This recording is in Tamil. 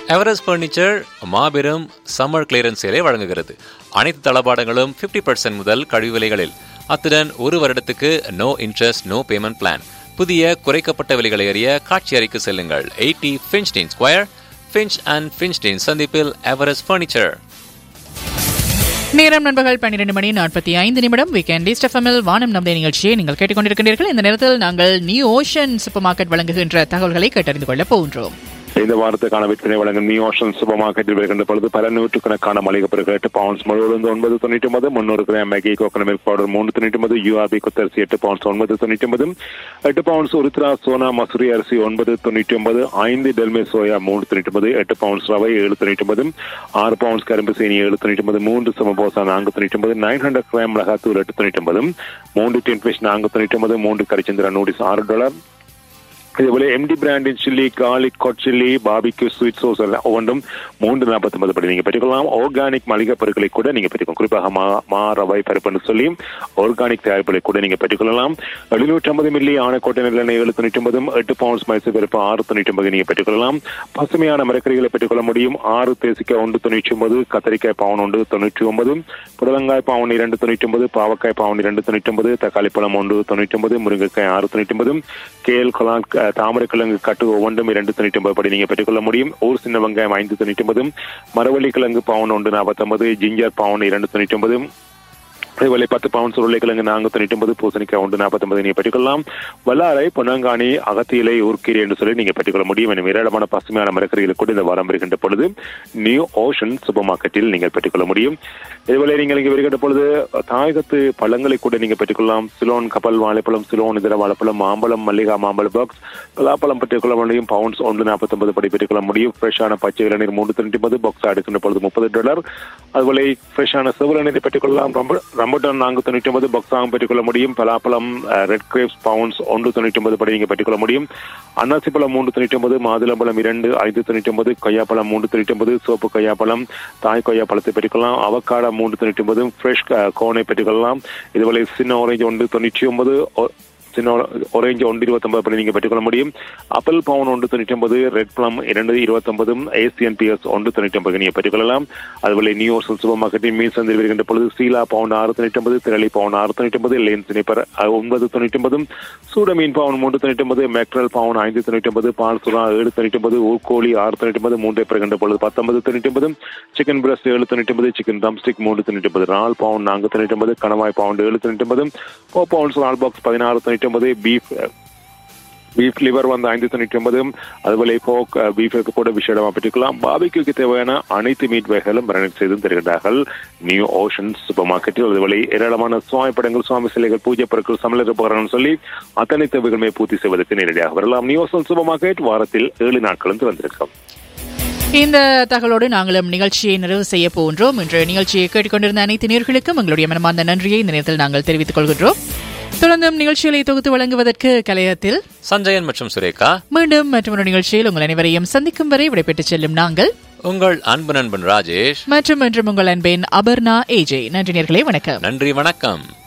எவரெஸ்ட் பர்னிச்சர் மாபெரும் சம்மர் கிளியரன்ஸ் சேலை வழங்குகிறது அனைத்து தளபாடங்களும் 50% முதல் கழிவு விலைகளில் அத்துடன் ஒரு வருடத்துக்கு no interest no payment plan புதிய குறைக்கப்பட்ட விலைகளை அறிய காட்சி அறைக்கு செல்லுங்கள் eighty Finstein square Finch and Finstein சந்திப்பில் எவரெஸ்ட் பர்னிச்சர் நேரம் நண்பர்கள் பன்னிரண்டு மணி நாற்பத்தி ஐந்து நிமிடம் வீக்கெண்ட் ஈஸ்ட் எஃப்எம்எல் வானம் நம்புடைய நிகழ்ச்சியை நீங்கள் கேட்டுக்கொண்டிருக்கின்றீர்கள் இந்த நேரத்தில் நாங்கள் நியூ ஓஷன் சூப்பர் மார்க்கெட் வழங்குகின்ற தகவல்களை கேட்டறிந்து கொள்ளப் போகின்றோம் இந்த வாரத்துக்கான விற்பனை வழங்கும் நியூ ஓஷன் சூப்பர் மார்க்கெட்டில் வருகின்ற பொழுது பல நூற்றுக்கணக்கான மளிகை பொருட்கள் எட்டு பவுன்ஸ் முழுவதும் ஒன்பது தொண்ணூற்றி ஒன்பது முன்னூறு gram Maggi coconut milk powder மூணு தொண்ணூற்றி ஒன்பது யூஆர்பி குத்தரிசி எட்டு பவுன்ஸ் ஒன்பது தொண்ணூற்றி ஒன்பது எட்டு பவுன்ஸ் உருத்ரா சோனா மசூரி அரிசி ஒன்பது தொண்ணூற்றி ஒன்பது ஐந்து டெல்மே சோயா மூணு தொண்ணூற்றி ஒன்பது எட்டு பவுன்ஸ் ரவை ஏழு தொண்ணூற்றி ஒன்பது ஆறு பவுன்ஸ் கரும்பு சீனி ஏழு தொண்ணூற்றி ஒன்பது மூன்று சமபோசா நான்கு தொண்ணூற்றி ஒன்பது நைன் ஹண்ட்ரட் கிராம் மிளகாத்தூள் எட்டு தொண்ணூற்றி ஒன்பது மூன்று டின் ஃபிஷ் நான்கு தொண்ணூற்றி ஒன்பது மூன்று கரிச்சந்திரா நூடிஸ் ஆறு டாலர் இதேപോലെ எம் டி பிராண்டின் சில்லி கார்லிக் கொட் சில்லி பாபிக்யூ ஸ்வீட் சோஸ் எல்லாம் ஒவ்வொன்றும் மூன்று நாற்பத்தி ஒன்பது படி நீங்க பெற்றுக்கொள்ளலாம் ஆர்கானிக் மளிகை பொருட்களை கூட நீங்க பெற்றுக்கொள்ளலாம் குறிப்பாக மா மா ரவை பருப்புன்னு சொல்லி ஆர்கானிக் தயாரிப்புகளை கூட நீங்க பெற்றுக்கொள்ளலாம் எழுநூற்றி ஐம்பது மில்லி ஆணைக்கோட்டை நல்லெண்ணெய் ஏழு தொண்ணூற்றி ஒன்பதும் எட்டு பவுண்ட்ஸ் மைசூர் பருப்பு ஆறு தொண்ணூற்றி ஒன்பது நீங்க பெற்றுக்கொள்ளலாம் பசுமையான மரக்கறிகளை பெற்றுக்கொள்ள முடியும் ஆறு தேசிக்காய் ஒன்று தொண்ணூற்றி ஒன்பது கத்தரிக்காய் பவுன் ஒன்று தொண்ணூற்றி ஒன்பது புடலங்காய் பவுன் இரண்டு தொண்ணூற்றி ஒன்பது பாவக்காய் பவுன் இரண்டு தொண்ணூற்றி ஒன்பது தக்காளி பழம் ஒன்று தொண்ணூற்றி ஒன்பது முருங்கைக்காய் ஆறு தொண்ணூற்றி ஒன்பது கேல் கொலான் தாமரைக்கிழங்கு கட்டு ஒவ்வொன்றும் இரண்டு தொண்ணூற்றி ஒன்பது படி நீங்க பெற்றுக்கொள்ள முடியும் ஒரு சின்ன வெங்காயம் ஐந்து தொண்ணூற்றி ஒன்பது மரவள்ளி கிழங்கு பவுன் ஒன்று நாற்பத்தொன்பது ஜிஞ்சர் பவுன் இரண்டு தொண்ணூற்றி ஒன்பது அதேபோல பத்து பவுன்ஸ் உருளைக்கிழங்கு நான்கு தொண்ணூற்றி ஒன்பது பூசணிக்காய் ஒன்று நாற்பத்தொன்பது நீங்க பெற்றுக்கொள்ளலாம் வல்லாரை பொன்னாங்கானி அகத்தியிலை ஊர்க்கீரை என்று சொல்லி நீங்க பெற்றுக்கொள்ள முடியும் எனும் ஏராளமான பசுமையான மரக்கறிகளை கூட இந்த வாரம் வருகின்ற பொழுது நியூ ஓஷன் சூப்பர் மார்க்கெட்டில் நீங்கள் பெற்றுக்கொள்ள முடியும் இதேபோல நீங்கள் இங்கே வருகின்ற பொழுது தாயகத்து பழங்களை கூட நீங்க பெற்றுக்கொள்ளலாம் சிலோன் கப்பல் வாழைப்பழம் சிலோன் இதர வாழைப்பழம் மாம்பழம் மல்லிகா மாம்பழ பாக்ஸ் பலாப்பழம் பெற்றுக்கொள்ள முடியும் பவுன்ஸ் ஒன்று நாற்பத்தொன்பது படி பெற்றுக்கொள்ள முடியும் ஃப்ரெஷ்ஷான பச்சை இளநீர் மூன்று தொண்ணூற்றி ஒன்பது பாக்ஸ் எடுக்கின்ற பொழுது முப்பது டாலர் அதுபோல ஃப்ரெஷ்ஷான சிவலநீரை பெற்றுக்கொள்ளலாம் ரொம்ப ரம்புட்டான் நான்கு தொண்ணூற்றி ஒன்பது பக்ஸாகவும் பெற்றுக்கொள்ள முடியும் பலாப்பழம் ரெட் கிரேப்ஸ் பவுன்ஸ் ஒன்று தொண்ணூற்றி ஒன்பது படி நீங்கள் பெற்றுக்கொள்ள முடியும் அன்னாசி பழம் மூன்று தொண்ணூற்றி ஒன்பது மாதுளம்பழம் இரண்டு ஐந்து தொண்ணூற்றி ஒன்பது கொய்யாப்பழம் மூன்று தொண்ணூற்றி ஒன்பது சோப்பு கொய்யாப்பழம் தாய் கொய்யா பழத்தை பெற்றுக்கொள்ளலாம் அவக்காடா மூன்று தொண்ணூற்றி ஒன்பது ஃப்ரெஷ் கோனை பெற்றுக்கொள்ளலாம் இதுபோல சின்ன ஆரஞ்சு ஒன்று தொண்ணூற்றி ஒன்பது சின்ன ஒரேஞ்சு ஒன்று இருபத்தொன்பது படி நீங்கள் பெற்றுக்கொள்ள முடியும் ஆப்பிள் பவுன் ஒன்று தொண்ணூற்றி ஒன்பது ரெட் பிளம் இரண்டு இருபத்தொன்பதும் ஏசியன் பிஎஸ் ஒன்று தொண்ணூற்றி ஒன்பது நீங்கள் பெற்றுக்கொள்ளலாம் அதுபோல நியூ ஓர்சல் சூப்பர் மார்க்கெட்டில் மீன் சந்தையில் வருகின்ற பொழுது சீலா பவுன் ஆறு தொண்ணூற்றி ஒன்பது திரளி பவுன் ஆறு தொண்ணூற்றி ஒன்பது லேன் சினிப்பர் ஒன்பது தொண்ணூற்றி ஒன்பதும் சூட மீன் பவுன் மூன்று தொண்ணூற்றி ஒன்பது மேக்ரல் பவுன் ஐந்து தொண்ணூற்றி ஒன்பது பால் சுறா ஏழு தொண்ணூற்றி ஒன்பது ஊர்கோழி ஆறு தொண்ணூற்றி ஒன்பது மூன்றை பெறுகின்ற பொழுது பத்தொன்பது தொண்ணூற்றி ஒன்பது சிக்கன் பிரஸ்ட் ஏழு தொண்ணூற்றி ஒன்பது சிக்கன் தம்ஸ்டிக் மூன்று தொண்ணூற்றி ஒன்பது ரால் பவுன் நான்கு தொண்ணூற்றி ஒன்பது கணவாய் பவுண்ட் ஏழு தொண்ணூற்றி ஒன்பது ஃபோர் பவுண்ட்ஸ் ரால் பாக்ஸ் பதினாறு தொண்ணூற்றி ஒன்பது பீஃப் பீஃப் லிவர் வந்து ஐந்து தொண்ணூற்றி ஒன்பது அதுபோல போக் பீஃபுக்கு கூட விஷயமா பெற்றுக்கலாம் பாபிக்கு தேவையான அனைத்து மீட் வகைகளும் மரணம் செய்து தருகின்றார்கள் நியூ ஓஷன் சூப்பர் மார்க்கெட்டில் அதுபோல ஏராளமான சுவாமி படங்கள் சுவாமி சிலைகள் பூஜை பொருட்கள் சமையல் உபகரணம் சொல்லி அத்தனை தேவைகளுமே பூர்த்தி செய்வதற்கு நேரடியாக வரலாம் நியூ ஓஷன் சூப்பர் மார்க்கெட் வாரத்தில் ஏழு நாட்களும் திறந்திருக்கும் இந்த தகவலோடு நாங்களும் நிகழ்ச்சியை நிறைவு செய்ய போகின்றோம் இன்று நிகழ்ச்சியை கேட்டுக்கொண்டிருந்த அனைத்து நேர்களுக்கும் எங்களுடைய மனமார்ந்த நன்றியை இந்த நேரத்தில் நாங்கள் தெரிவித்துக் கொள்கின்றோம் தொடர்ந்தும் நிகழ்ச்சிகளை தொகுத்து வழங்குவதற்கு கலையத்தில் சஞ்சயன் மற்றும் சுரேகா மீண்டும் மற்றொரு நிகழ்ச்சியில் உங்கள் அனைவரையும் சந்திக்கும் வரை விடைபெற்றுச் செல்லும் நாங்கள் உங்கள் அன்பு நண்பன் ராஜேஷ் மற்றும் என்றும் உங்கள் அன்பின் அபர்ணா ஏஜே நன்றி நேர்களே வணக்கம் நன்றி வணக்கம்